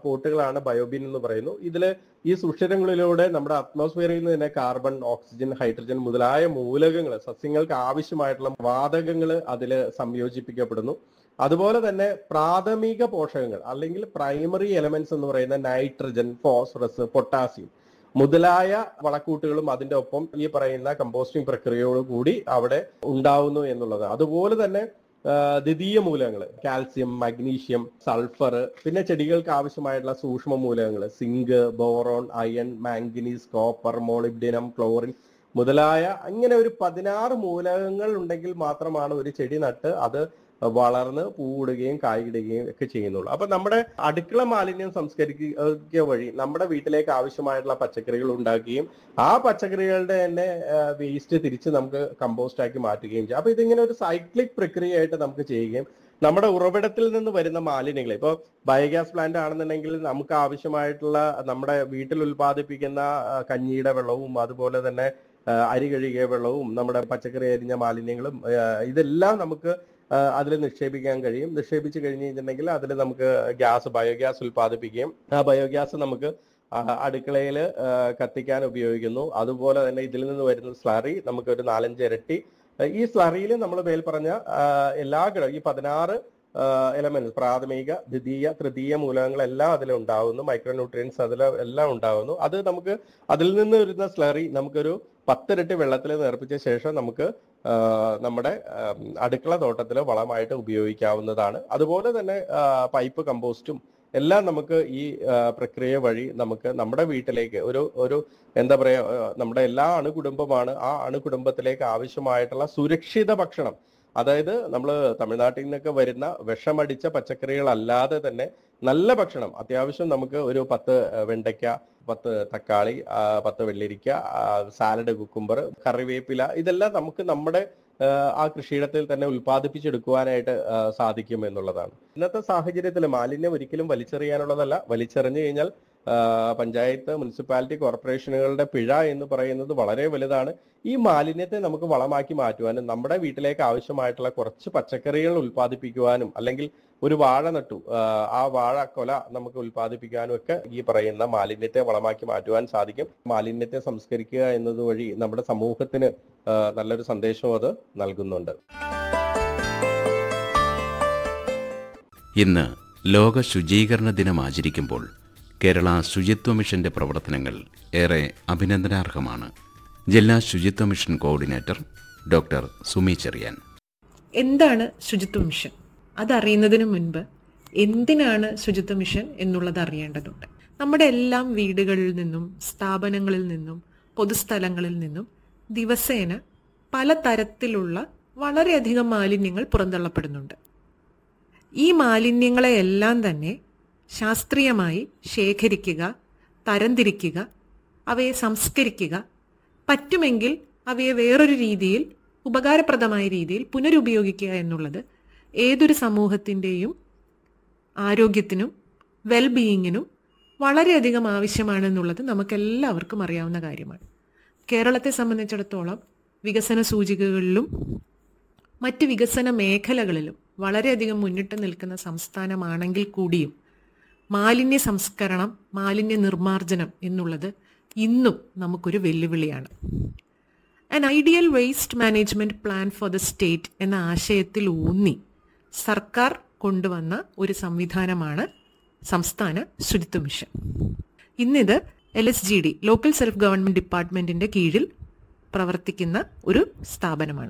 പോട്ടുകളാണ് biobin എന്ന് പറയുന്നു ഇതില് ഈ സുഷിരങ്ങളിലൂടെ നമ്മുടെ അറ്റ്മോസ്ഫിയറിൽ നിന്ന് തന്നെ കാർബൺ ഓക്സിജൻ ഹൈഡ്രജൻ മുതലായ മൂലകങ്ങൾ സസ്യങ്ങൾക്ക് ആവശ്യമായിട്ടുള്ള വാതകങ്ങൾ അതിൽ സംയോജിപ്പിക്കപ്പെടുന്നു അതുപോലെ തന്നെ പ്രാഥമിക പോഷകങ്ങൾ അല്ലെങ്കിൽ പ്രൈമറി എലമെന്റ്സ് എന്ന് പറയുന്ന നൈട്രജൻ ഫോസ്ഫറസ് പൊട്ടാസ്യം മുതലായ വളക്കൂട്ടുകളും അതിന്റെ ഒപ്പം ഈ പറയുന്ന കമ്പോസ്റ്റിംഗ് പ്രക്രിയയോട് കൂടി അവിടെ ഉണ്ടാവുന്നു എന്നുള്ളത് അതുപോലെ തന്നെ ആ, ദ്വിതീയ മൂലകങ്ങൾ കാൽസ്യം മഗ്നീഷ്യം സൾഫർ പിന്നെ ചെടികൾക്ക് ആവശ്യമായിട്ടുള്ള സൂക്ഷ്മ മൂലകങ്ങൾ zinc boron iron manganese copper molybdenum chlorine മുതലായ അങ്ങനെ ഒരു പതിനാറ് മൂലകങ്ങൾ ഉണ്ടെങ്കിൽ മാത്രമാണ് ഒരു ചെടി നട്ട് അത് വളർന്ന് പൂവിടുകയും കായിടുകയും ഒക്കെ ചെയ്യുന്നുള്ളൂ അപ്പൊ നമ്മുടെ അടുക്കള മാലിന്യം സംസ്കരിക്കുക വഴി നമ്മുടെ വീട്ടിലേക്ക് ആവശ്യമായിട്ടുള്ള പച്ചക്കറികൾ ഉണ്ടാക്കുകയും ആ പച്ചക്കറികളുടെ തന്നെ വേസ്റ്റ് തിരിച്ച് നമുക്ക് കമ്പോസ്റ്റ് ആക്കി മാറ്റുകയും ചെയ്യും അപ്പൊ ഇതിങ്ങനെ ഒരു സൈക്ലിക് പ്രക്രിയയായിട്ട് നമുക്ക് ചെയ്യുകയും നമ്മുടെ ഉറവിടത്തിൽ നിന്ന് വരുന്ന മാലിന്യങ്ങൾ ഇപ്പോൾ ബയോഗ്യാസ് പ്ലാന്റ് ആണെന്നുണ്ടെങ്കിൽ നമുക്ക് ആവശ്യമായിട്ടുള്ള നമ്മുടെ വീട്ടിൽ ഉൽപ്പാദിപ്പിക്കുന്ന ആ, കഞ്ഞിയുടെ വെള്ളവും അതുപോലെ തന്നെ ആ, അരി കഴുകിയ വെള്ളവും നമ്മുടെ പച്ചക്കറി അരിഞ്ഞ മാലിന്യങ്ങളും ആ, ഇതെല്ലാം നമുക്ക് അതിൽ നിക്ഷേപിക്കാൻ കഴിയും നിക്ഷേപിച്ച് കഴിഞ്ഞ് കഴിഞ്ഞിട്ടുണ്ടെങ്കിൽ അതിൽ നമുക്ക് ഗ്യാസ് ബയോഗ്യാസ് ഉൽപ്പാദിപ്പിക്കുകയും ആ ബയോഗ്യാസ് നമുക്ക് അടുക്കളയിൽ കത്തിക്കാൻ ഉപയോഗിക്കുന്നു അതുപോലെ തന്നെ ഇതിൽ നിന്ന് വരുന്ന സ്ലറി നമുക്ക് ഒരു നാലഞ്ച് ഇരട്ടി ആ, ഈ സ്ലറിയിൽ നമ്മൾ മേൽ പറഞ്ഞ ആ, എല്ലാ ഘടക ഈ പതിനാറ് എലമെന്റ് പ്രാഥമിക ദ്വിതീയ തൃതീയ മൂലകങ്ങളെല്ലാം അതിൽ ഉണ്ടാവുന്നു മൈക്രോ ന്യൂട്രിയൻസ് അതിൽ എല്ലാം ഉണ്ടാവുന്നു അത് നമുക്ക് അതിൽ നിന്ന് വരുന്ന സ്ലറി നമുക്കൊരു പത്തിരട്ടി വെള്ളത്തിൽ നേർപ്പിച്ച ശേഷം നമുക്ക് ആ, നമ്മുടെ ആം, അടുക്കള തോട്ടത്തിൽ വളമായിട്ട് ഉപയോഗിക്കാവുന്നതാണ് അതുപോലെ തന്നെ ആ, പൈപ്പ് കമ്പോസ്റ്റും എല്ലാം നമുക്ക് ഈ ആ, പ്രക്രിയ വഴി നമുക്ക് നമ്മുടെ വീട്ടിലേക്ക് ഒരു ഒരു എന്താ പറയാ ആ, നമ്മുടെ എല്ലാ അണുകുടുംബമാണ് ആ അണുകുടുംബത്തിലേക്ക് ആവശ്യമായിട്ടുള്ള സുരക്ഷിത ഭക്ഷണം അതായത് നമ്മൾ തമിഴ്നാട്ടിൽ നിന്നൊക്കെ വരുന്ന വിഷമടിച്ച പച്ചക്കറികളല്ലാതെ തന്നെ നല്ല ഭക്ഷണം അത്യാവശ്യം നമുക്ക് ഒരു പത്ത് ആ, വെണ്ടയ്ക്ക പത്ത് തക്കാളി ആ, പത്ത് വെള്ളരിക്ക ആ, സാലഡ് കുക്കുംബർ കറിവേപ്പില ഇതെല്ലാം നമുക്ക് നമ്മുടെ ആ, ആ കൃഷിയിടത്തിൽ തന്നെ ഉൽപ്പാദിപ്പിച്ചെടുക്കുവാനായിട്ട് ആ, സാധിക്കും എന്നുള്ളതാണ് ഇന്നത്തെ സാഹചര്യത്തിൽ മാലിന്യം ഒരിക്കലും വലിച്ചെറിയാനുള്ളതല്ല വലിച്ചെറിഞ്ഞു കഴിഞ്ഞാൽ ആ, പഞ്ചായത്ത് മുനിസിപ്പാലിറ്റി കോർപ്പറേഷനുകളുടെ പിഴ എന്ന് പറയുന്നത് വളരെ വലുതാണ് ഈ മാലിന്യത്തെ നമുക്ക് വളമാക്കി മാറ്റുവാനും നമ്മുടെ വീട്ടിലേക്ക് ആവശ്യമായിട്ടുള്ള കുറച്ച് പച്ചക്കറികൾ ഉൽപ്പാദിപ്പിക്കുവാനും അല്ലെങ്കിൽ ഒരു വാഴ നട്ടു ആ, ആ വാഴ കൊല നമുക്ക് ഉൽപ്പാദിപ്പിക്കാനും ഒക്കെ ഈ പറയുന്ന മാലിന്യത്തെ വളമാക്കി മാറ്റുവാൻ സാധിക്കും മാലിന്യത്തെ സംസ്കരിക്കുക എന്നത് വഴി നമ്മുടെ സമൂഹത്തിന് ആ, നല്ലൊരു സന്ദേശം അത് നൽകുന്നുണ്ട് ഇന്ന് ലോക ശുചീകരണ ദിനം ആചരിക്കുമ്പോൾ കേരള ശുചിത്വ മിഷന്റെ പ്രവർത്തനങ്ങൾ ഏറെ അഭിനന്ദനാർഹമാണ് ജില്ലാ ശുചിത്വ mission coordinator doctor Sumi Cherian എന്താണ് ശുചിത്വ മിഷൻ അതറിയുന്നതിന് മുൻപ് എന്തിനാണ് ശുചിത്വ മിഷൻ എന്നുള്ളത് അറിയേണ്ടതുണ്ട് നമ്മുടെ എല്ലാം വീടുകളിൽ നിന്നും സ്ഥാപനങ്ങളിൽ നിന്നും പൊതുസ്ഥലങ്ങളിൽ നിന്നും ദിവസേന പലതരത്തിലുള്ള വളരെയധികം മാലിന്യങ്ങൾ പുറന്തള്ളപ്പെടുന്നുണ്ട് ഈ മാലിന്യങ്ങളെയെല്ലാം തന്നെ ശാസ്ത്രീയമായി ശേഖരിക്കുക തരംതിരിക്കുക അവയെ സംസ്കരിക്കുക പറ്റുമെങ്കിൽ അവയെ വേറൊരു രീതിയിൽ ഉപകാരപ്രദമായ രീതിയിൽ പുനരുപയോഗിക്കുക എന്നുള്ളത് ഏതൊരു സമൂഹത്തിൻ്റെയും ആരോഗ്യത്തിനും വെൽബീയിങ്ങിനും വളരെയധികം ആവശ്യമാണെന്നുള്ളത് നമുക്കെല്ലാവർക്കും അറിയാവുന്ന കാര്യമാണ് കേരളത്തെ സംബന്ധിച്ചിടത്തോളം വികസന സൂചികകളിലും മറ്റ് വികസന മേഖലകളിലും വളരെയധികം മുന്നിട്ട് നിൽക്കുന്ന സംസ്ഥാനമാണെങ്കിൽ കൂടിയും മാലിന്യ സംസ്കരണം മാലിന്യ നിർമ്മാർജ്ജനം എന്നുള്ളത് ഇന്നും നമുക്കൊരു വെല്ലുവിളിയാണ് an ideal waste management plan for the state എന്ന ആശയത്തിൽ ഊന്നി സർക്കാർ കൊണ്ടുവന്ന ഒരു സംവിധാനമാണ് സംസ്ഥാന ശുചിത്വ മിഷൻ ഇന്നിത് L S G D local self government ഡിപ്പാർട്ട്മെന്റിന്റെ കീഴിൽ പ്രവർത്തിക്കുന്ന ഒരു സ്ഥാപനമാണ്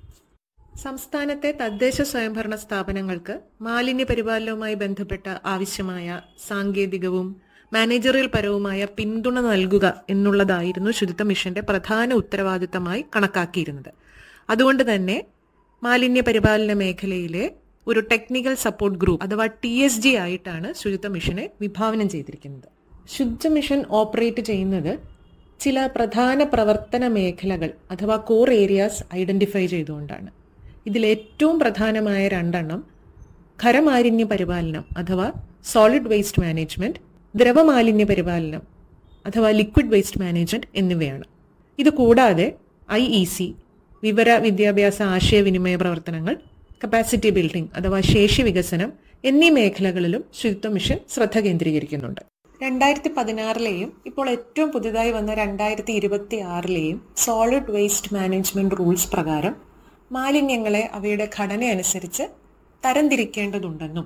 സംസ്ഥാനത്തെ തദ്ദേശ സ്വയംഭരണ സ്ഥാപനങ്ങൾക്ക് മാലിന്യ പരിപാലനവുമായി ബന്ധപ്പെട്ട ആവശ്യമായ സാങ്കേതികവും മാനേജറിയൽ പരവുമായ പിന്തുണ നൽകുക എന്നുള്ളതായിരുന്നു ശുചിത്വ മിഷന്റെ പ്രധാന ഉത്തരവാദിത്തമായി കണക്കാക്കിയിരുന്നത് അതുകൊണ്ട് തന്നെ മാലിന്യ പരിപാലന മേഖലയിലെ ഒരു ടെക്നിക്കൽ സപ്പോർട്ട് ഗ്രൂപ്പ് അഥവാ ടി എസ് ജി ആയിട്ടാണ് ശുചിത്വ മിഷനെ വിഭാവനം ചെയ്തിരിക്കുന്നത് ശുചിത്വ മിഷൻ ഓപ്പറേറ്റ് ചെയ്യുന്നത് ചില പ്രധാന പ്രവർത്തന മേഖലകൾ അഥവാ കോർ ഏരിയാസ് ഐഡന്റിഫൈ ചെയ്തുകൊണ്ടാണ് ഇതിൽ ഏറ്റവും പ്രധാനമായ രണ്ടെണ്ണം ഖരമാലിന്യ പരിപാലനം അഥവാ സോളിഡ് വേസ്റ്റ് മാനേജ്മെന്റ് ദ്രവമാലിന്യ പരിപാലനം അഥവാ ലിക്വിഡ് വേസ്റ്റ് മാനേജ്മെന്റ് എന്നിവയാണ് ഇത് കൂടാതെ ഐ ഇ സി വിവര വിദ്യാഭ്യാസ ആശയവിനിമയ പ്രവർത്തനങ്ങൾ കപ്പാസിറ്റി ബിൽഡിംഗ് അഥവാ ശേഷി വികസനം എന്നീ മേഖലകളിലും ശുചിത്വ മിഷൻ ശ്രദ്ധ കേന്ദ്രീകരിക്കുന്നുണ്ട് രണ്ടായിരത്തി പതിനാറിലെയും ഇപ്പോൾ ഏറ്റവും പുതുതായി വന്ന രണ്ടായിരത്തി ഇരുപത്തി ആറിലെയും സോളിഡ് വേസ്റ്റ് മാനേജ്മെന്റ് റൂൾസ് പ്രകാരം മാലിന്യങ്ങളെ അവയുടെ ഘടന അനുസരിച്ച് തരംതിരിക്കേണ്ടതുണ്ടെന്നും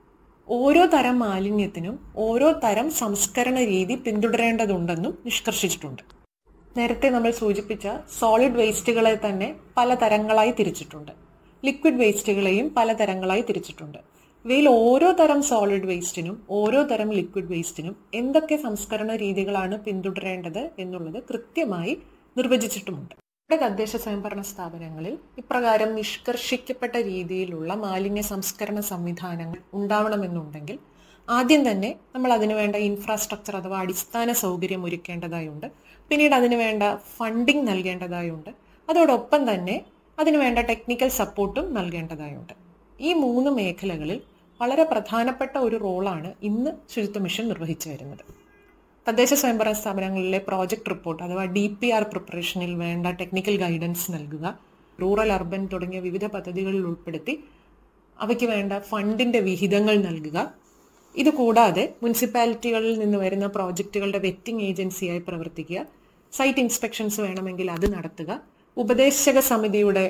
ഓരോ തരം മാലിന്യത്തിനും ഓരോ തരം സംസ്കരണ രീതി പിന്തുടരേണ്ടതുണ്ടെന്നും നിഷ്കർഷിച്ചിട്ടുണ്ട് നേരത്തെ നമ്മൾ സൂചിപ്പിച്ച സോളിഡ് വേസ്റ്റുകളെ തന്നെ പല തരങ്ങളായി തിരിച്ചിട്ടുണ്ട് ലിക്വിഡ് വേസ്റ്റുകളെയും പല തരങ്ങളായി തിരിച്ചിട്ടുണ്ട് ഇവയിൽ ഓരോ തരം സോളിഡ് വേസ്റ്റിനും ഓരോ തരം ലിക്വിഡ് വേസ്റ്റിനും എന്തൊക്കെ സംസ്കരണ രീതികളാണ് പിന്തുടരേണ്ടത് എന്നുള്ളത് കൃത്യമായി നിർവചിച്ചിട്ടുമുണ്ട് നമ്മുടെ തദ്ദേശ സ്വയംഭരണ സ്ഥാപനങ്ങളിൽ ഇപ്രകാരം നിഷ്കർഷിക്കപ്പെട്ട രീതിയിലുള്ള മാലിന്യ സംസ്കരണ സംവിധാനങ്ങൾ ഉണ്ടാവണമെന്നുണ്ടെങ്കിൽ ആദ്യം തന്നെ നമ്മൾ അതിനുവേണ്ട ഇൻഫ്രാസ്ട്രക്ചർ അഥവാ അടിസ്ഥാന സൗകര്യം ഒരുക്കേണ്ടതായുണ്ട് പിന്നീട് അതിനുവേണ്ട ഫണ്ടിംഗ് നൽകേണ്ടതായുണ്ട് അതോടൊപ്പം തന്നെ അതിനുവേണ്ട ടെക്നിക്കൽ സപ്പോർട്ടും നൽകേണ്ടതായുണ്ട് ഈ മൂന്ന് മേഖലകളിൽ വളരെ പ്രധാനപ്പെട്ട ഒരു റോളാണ് ഇന്ന് ശുചിത്വ മിഷൻ നിർവഹിച്ചു വരുന്നത് തദ്ദേശ സ്വയംഭരണ സ്ഥാപനങ്ങളിലെ പ്രോജക്ട് റിപ്പോർട്ട് അഥവാ ഡി പി ആർ പ്രിപ്പറേഷനിൽ വേണ്ട ടെക്നിക്കൽ ഗൈഡൻസ് നൽകുക റൂറൽ അർബൻ തുടങ്ങിയ വിവിധ പദ്ധതികളിൽ ഉൾപ്പെടുത്തി അവയ്ക്ക് വേണ്ട ഫണ്ടിന്റെ വിഹിതങ്ങൾ നൽകുക ഇത് കൂടാതെ മുനിസിപ്പാലിറ്റികളിൽ നിന്ന് വരുന്ന പ്രോജക്റ്റുകളുടെ വെറ്റിംഗ് ഏജൻസിയായി പ്രവർത്തിക്കുക സൈറ്റ് ഇൻസ്പെക്ഷൻസ് വേണമെങ്കിൽ അത് നടത്തുക ഉപദേശക സമിതിയുടെ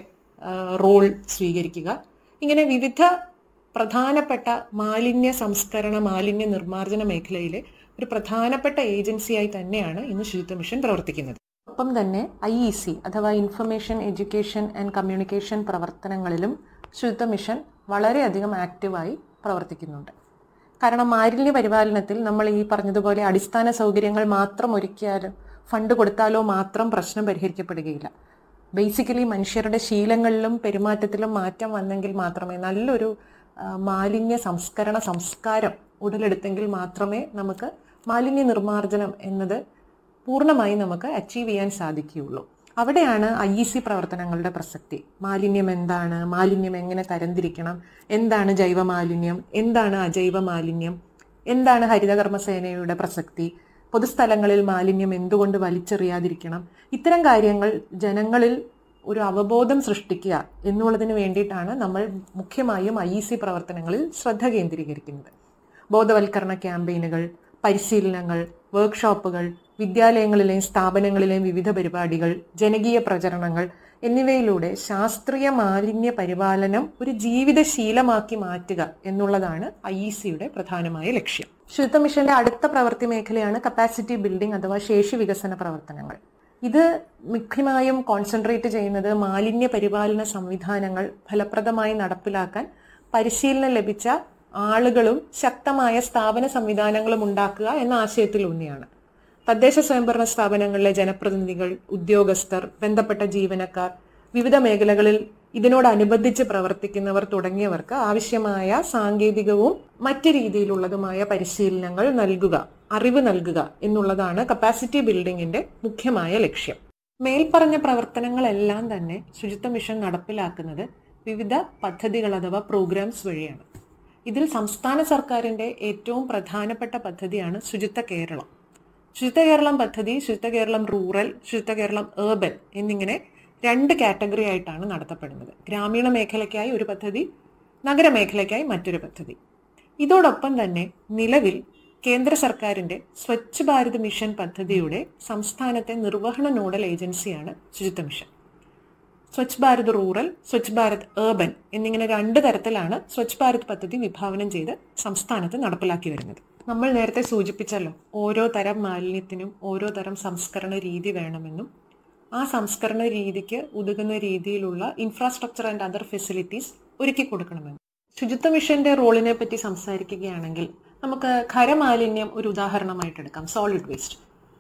റോൾ സ്വീകരിക്കുക ഇങ്ങനെ വിവിധ പ്രധാനപ്പെട്ട മാലിന്യ സംസ്കരണ മാലിന്യ നിർമ്മാർജ്ജന മേഖലയിലെ ഒരു പ്രധാനപ്പെട്ട ഏജൻസിയായി തന്നെയാണ് ഇന്ന് ശുചിത്വ മിഷൻ പ്രവർത്തിക്കുന്നത് ഒപ്പം തന്നെ ഐ ഇ സി അഥവാ ഇൻഫർമേഷൻ എഡ്യൂക്കേഷൻ ആൻഡ് കമ്മ്യൂണിക്കേഷൻ പ്രവർത്തനങ്ങളിലും ശുചിത്വ മിഷൻ വളരെയധികം ആക്റ്റീവായി പ്രവർത്തിക്കുന്നുണ്ട് കാരണം മാലിന്യ പരിപാലനത്തിൽ നമ്മൾ ഈ പറഞ്ഞതുപോലെ അടിസ്ഥാന സൗകര്യങ്ങൾ മാത്രം ഒരുക്കിയാലും ഫണ്ട് കൊടുത്താലോ മാത്രം പ്രശ്നം പരിഹരിക്കപ്പെടുകയില്ല ബേസിക്കലി മനുഷ്യരുടെ ശീലങ്ങളിലും പെരുമാറ്റത്തിലും മാറ്റം വന്നെങ്കിൽ മാത്രമേ നല്ലൊരു മാലിന്യ സംസ്കരണ സംസ്കാരം ഉടലെടുത്തെങ്കിൽ മാത്രമേ നമുക്ക് മാലിന്യ നിർമ്മാർജ്ജനം എന്നത് പൂർണ്ണമായി നമുക്ക് അച്ചീവ് ചെയ്യാൻ സാധിക്കുകയുള്ളൂ അവിടെയാണ് ഐ ഇ സി പ്രവർത്തനങ്ങളുടെ പ്രസക്തി മാലിന്യം എന്താണ് മാലിന്യം എങ്ങനെ തരംതിരിക്കണം എന്താണ് ജൈവ മാലിന്യം എന്താണ് അജൈവ മാലിന്യം എന്താണ് ഹരിതകർമ്മസേനയുടെ പ്രസക്തി പൊതുസ്ഥലങ്ങളിൽ മാലിന്യം എന്തുകൊണ്ട് വലിച്ചെറിയാതിരിക്കണം ഇത്തരം കാര്യങ്ങൾ ജനങ്ങളിൽ ഒരു അവബോധം സൃഷ്ടിക്കുക എന്നുള്ളതിന് വേണ്ടിയിട്ടാണ് നമ്മൾ മുഖ്യമായും ഐ ഇ സി പ്രവർത്തനങ്ങളിൽ ശ്രദ്ധ കേന്ദ്രീകരിക്കുന്നത് ബോധവൽക്കരണ ക്യാമ്പയിനുകൾ പരിശീലനങ്ങൾ വർക്ക്ഷോപ്പുകൾ വിദ്യാലയങ്ങളിലെയും സ്ഥാപനങ്ങളിലെയും വിവിധ പരിപാടികൾ ജനകീയ പ്രചരണങ്ങൾ എന്നിവയിലൂടെ ശാസ്ത്രീയ മാലിന്യ പരിപാലനം ഒരു ജീവിതശീലമാക്കി മാറ്റുക എന്നുള്ളതാണ് ഐ ഇ സിയുടെ പ്രധാനമായ ലക്ഷ്യം ശുചിത്വ മിഷന്റെ അടുത്ത പ്രവൃത്തി മേഖലയാണ് കപ്പാസിറ്റി ബിൽഡിംഗ് അഥവാ ശേഷി വികസന പ്രവർത്തനങ്ങൾ ഇത് മുഖ്യമായും കോൺസെൻട്രേറ്റ് ചെയ്യുന്നത് മാലിന്യ പരിപാലന സംവിധാനങ്ങൾ ഫലപ്രദമായി നടപ്പിലാക്കാൻ പരിശീലനം ലഭിച്ച ആളുകളും ശക്തമായ സ്ഥാപന സംവിധാനങ്ങളും ഉണ്ടാക്കുക എന്ന ആശയത്തിലൂന്നിയാണ് തദ്ദേശ സ്വയംഭരണ സ്ഥാപനങ്ങളിലെ ജനപ്രതിനിധികൾ ഉദ്യോഗസ്ഥർ ബന്ധപ്പെട്ട ജീവനക്കാർ വിവിധ മേഖലകളിൽ ഇതിനോടനുബന്ധിച്ച് പ്രവർത്തിക്കുന്നവർ തുടങ്ങിയവർക്ക് ആവശ്യമായ സാങ്കേതികവും മറ്റ് രീതിയിലുള്ളതുമായ പരിശീലനങ്ങൾ നൽകുക അറിവ് നൽകുക എന്നുള്ളതാണ് കപ്പാസിറ്റി ബിൽഡിങ്ങിന്റെ മുഖ്യമായ ലക്ഷ്യം മേൽപ്പറഞ്ഞ പ്രവർത്തനങ്ങളെല്ലാം തന്നെ ശുചിത്വ മിഷൻ നടപ്പിലാക്കുന്നത് വിവിധ പദ്ധതികൾ അഥവാ പ്രോഗ്രാംസ് വഴിയാണ് ഇതിൽ സംസ്ഥാന സർക്കാരിന്റെ ഏറ്റവും പ്രധാനപ്പെട്ട പദ്ധതിയാണ് ശുചിത്വ കേരളം ശുചിത്വ കേരളം പദ്ധതി ശുചിത്വ കേരളം റൂറൽ ശുചിത്വ കേരളം ഏർബൻ എന്നിങ്ങനെ രണ്ട് കാറ്റഗറി ആയിട്ടാണ് നടത്തപ്പെടുന്നത് ഗ്രാമീണ മേഖലയ്ക്കായി ഒരു പദ്ധതി നഗരമേഖലയ്ക്കായി മറ്റൊരു പദ്ധതി ഇതോടൊപ്പം തന്നെ നിലവിൽ കേന്ദ്ര സർക്കാരിന്റെ സ്വച്ഛ് ഭാരത് മിഷൻ പദ്ധതിയുടെ സംസ്ഥാനത്തെ നിർവഹണ നോഡൽ ഏജൻസിയാണ് ശുചിത്വ mission Swachh Bharat rural Swachh Bharat urban എന്നിങ്ങനെ രണ്ട് തരത്തിലാണ് സ്വച്ഛ് ഭാരത് പദ്ധതി വിഭാവനം ചെയ്ത് സംസ്ഥാനത്ത് നടപ്പിലാക്കി വരുന്നത് നമ്മൾ നേരത്തെ സൂചിപ്പിച്ചല്ലോ ഓരോ തരം മാലിന്യത്തിനും ഓരോ തരം സംസ്കരണ രീതി വേണമെന്നും ആ സംസ്കരണ രീതിക്ക് ഉതകുന്ന രീതിയിലുള്ള ഇൻഫ്രാസ്ട്രക്ചർ ആൻഡ് അതർ ഫെസിലിറ്റീസ് ഒരുക്കി കൊടുക്കണമെന്ന് ശുചിത്വ മിഷന്റെ റോളിനെ പറ്റി സംസാരിക്കുകയാണെങ്കിൽ നമുക്ക് ഖരമാലിന്യം ഒരു ഉദാഹരണമായിട്ട് എടുക്കാം സോളിഡ് വേസ്റ്റ്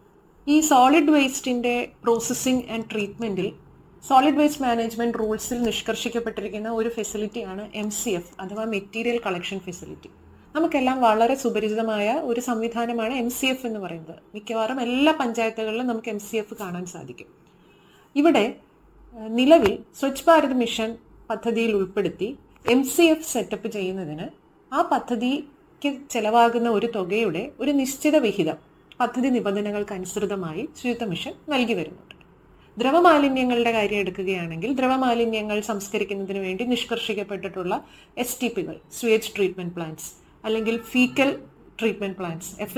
ഈ സോളിഡ് വേസ്റ്റിന്റെ പ്രോസസ്സിംഗ് ആൻഡ് ട്രീറ്റ്മെന്റിൽ സോളിഡ് വേസ്റ്റ് മാനേജ്മെന്റ് റൂൾസിൽ നിഷ്കർഷിക്കപ്പെട്ടിരിക്കുന്ന ഒരു ഫെസിലിറ്റിയാണ് എം സി എഫ് അഥവാ മെറ്റീരിയൽ കളക്ഷൻ ഫെസിലിറ്റി നമുക്കെല്ലാം വളരെ സുപരിചിതമായ ഒരു സംവിധാനമാണ് എം സി എഫ് എന്ന് പറയുന്നത് മിക്കവാറും എല്ലാ പഞ്ചായത്തുകളിലും നമുക്ക് എം സി എഫ് കാണാൻ സാധിക്കും ഇവിടെ നിലവിൽ സ്വച്ഛ് ഭാരത് മിഷൻ പദ്ധതിയിൽ ഉൾപ്പെടുത്തി എം സി എഫ് സെറ്റപ്പ് ചെയ്യുന്നതിന് ആ പദ്ധതിക്ക് ചെലവാകുന്ന ഒരു തുകയുടെ ഒരു നിശ്ചിത വിഹിതം പദ്ധതി നിബന്ധനകൾക്ക് അനുസൃതമായി ശുചിത്വ മിഷൻ നൽകി വരുന്നുണ്ട് ദ്രവമാലിന്യങ്ങളുടെ കാര്യം എടുക്കുകയാണെങ്കിൽ ദ്രവമാലിന്യങ്ങൾ സംസ്കരിക്കുന്നതിന് വേണ്ടി നിഷ്കർഷിക്കപ്പെട്ടിട്ടുള്ള എസ് ടി പികൾ സ്വേജ് ട്രീറ്റ്മെന്റ് പ്ലാന്റ്സ് അല്ലെങ്കിൽ ഫീക്കൽ ട്രീറ്റ്മെന്റ് പ്ലാന്റ്സ് എഫ്